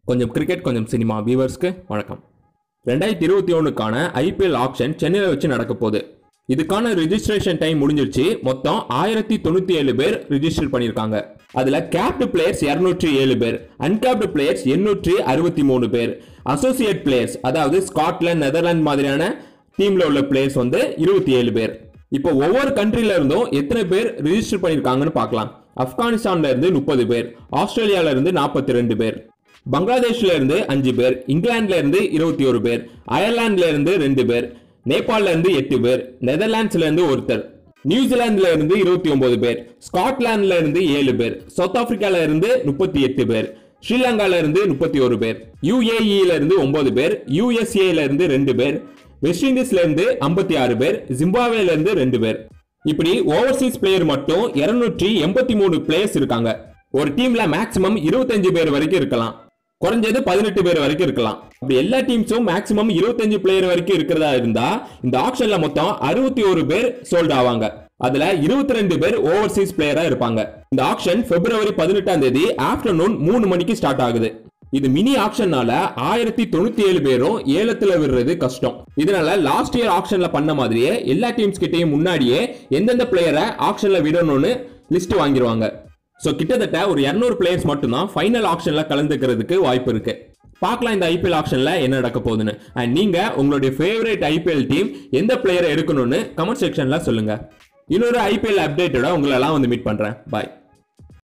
கொஞ்சம் கிரிக்கெட் கொஞ்சம் சினிமா வியூவர்ஸ்க்கு வணக்கம் ரெண்டாயிரத்தி இருபத்தி ஒன்றுக்கான ஐபிஎல் ஆக்ஷன் சென்னையில் வச்சு நடக்க போகுது இதுக்கான ரிஜிஸ்ட்ரேஷன் டைம் முடிஞ்சிருச்சு மொத்தம் ஆயிரத்தி தொண்ணூற்றி ஏழு பேர் ரிஜிஸ்டர் பண்ணியிருக்காங்க அதில் கேப்டு பிளேயர்ஸ் இரநூற்றி ஏழு பேர் அன்கேப்டு பிளேயர்ஸ் எண்ணூற்றி அறுபத்தி மூணு பேர் அசோசியேட் பிளேயர்ஸ் அதாவது ஸ்காட்லாந்து நெதர்லாந்து மாதிரியான டீமில் உள்ள பிளேயர்ஸ் வந்து இருபத்தி ஏழு பேர் இப்போ ஒவ்வொரு கண்ட்ரில இருந்தும் எத்தனை பேர் ரிஜிஸ்டர் பண்ணியிருக்காங்கன்னு பார்க்கலாம் ஆப்கானிஸ்தான்ல இருந்து முப்பது பேர் ஆஸ்திரேலியால இருந்து நாற்பத்தி ரெண்டு பேர் பங்களாதேஷ்ல இருந்து அஞ்சு பேர் இங்கிலாந்துல இருந்து இருபத்தி ஒரு பேர் அயர்லாந்துல இருந்து ரெண்டு பேர் நேபாள்ல இருந்து எட்டு பேர் நெதர்லாண்ட்ஸ்ல இருந்து ஒருத்தர் நியூசிலாந்துல இருந்து இருபத்தி ஒன்பது பேர் ஸ்காட்லாந்துல இருந்து ஏழு பேர் சவுத் ஆப்பிரிக்கால இருந்து முப்பத்தி எட்டு பேர் ஸ்ரீலங்கால இருந்து முப்பத்தி ஒரு பேர் யுஏஇல இருந்து ஒன்பது பேர் யுஎஸ்ஏல இருந்து ரெண்டு பேர் வெஸ்ட் இண்டீஸ்ல இருந்து ஐம்பத்தி ஆறு பேர் ஜிம்பாவேல இருந்து ரெண்டு பேர் இப்படி ஓவர்சீஸ் பிளேயர் மட்டும் இருநூற்றி எண்பத்தி மூணு பிளேயர்ஸ் இருக்காங்க ஒரு டீம்ல மேக்ஸிமம் இருபத்தஞ்சு பேர் வரைக்கும் இருக்கலாம் குறைஞ்சது பதினெட்டு பேர் வரைக்கும் இருக்கலாம் அப்படி எல்லா டீம்ஸும் மேக்ஸிமம் இருபத்தஞ்சு பிளேயர் வரைக்கும் இருக்கிறதா இருந்தா இந்த ஆப்ஷன்ல மொத்தம் அறுபத்தி ஒரு பேர் சோல்ட் ஆவாங்க அதுல இருபத்தி ரெண்டு பேர் ஓவர்சீஸ் பிளேயரா இருப்பாங்க இந்த ஆக்ஷன் பிப்ரவரி பதினெட்டாம் தேதி ஆஃப்டர்நூன் மூணு மணிக்கு ஸ்டார்ட் ஆகுது இது மினி ஆக்ஷன்னால ஆயிரத்தி தொண்ணூத்தி ஏழு பேரும் ஏலத்துல விடுறது கஷ்டம் இதனால லாஸ்ட் இயர் ஆக்ஷன்ல பண்ண மாதிரியே எல்லா டீம்ஸ் கிட்டயும் முன்னாடியே எந்தெந்த பிளேயரை ஆக்ஷன்ல விடணும்னு லிஸ்ட் வாங்கிடுவாங்க ஸோ கிட்டத்தட்ட ஒரு இரநூறு பிளேயர்ஸ் மட்டும்தான் ஃபைனல் ஆக்ஷன்ல கலந்துக்கிறதுக்கு வாய்ப்பு இருக்கு பார்க்கலாம் இந்த ஐபிஎல் ஆக்ஷன்ல என்ன நடக்க போகுதுன்னு அண்ட் நீங்க உங்களுடைய ஃபேவரட் ஐபிஎல் டீம் எந்த பிளேயரை எடுக்கணும்னு கமெண்ட் செக்ஷன்ல சொல்லுங்க இன்னொரு ஐபிஎல் அப்டேட்டோட உங்களெல்லாம் வந்து மீட் பண்றேன் பாய்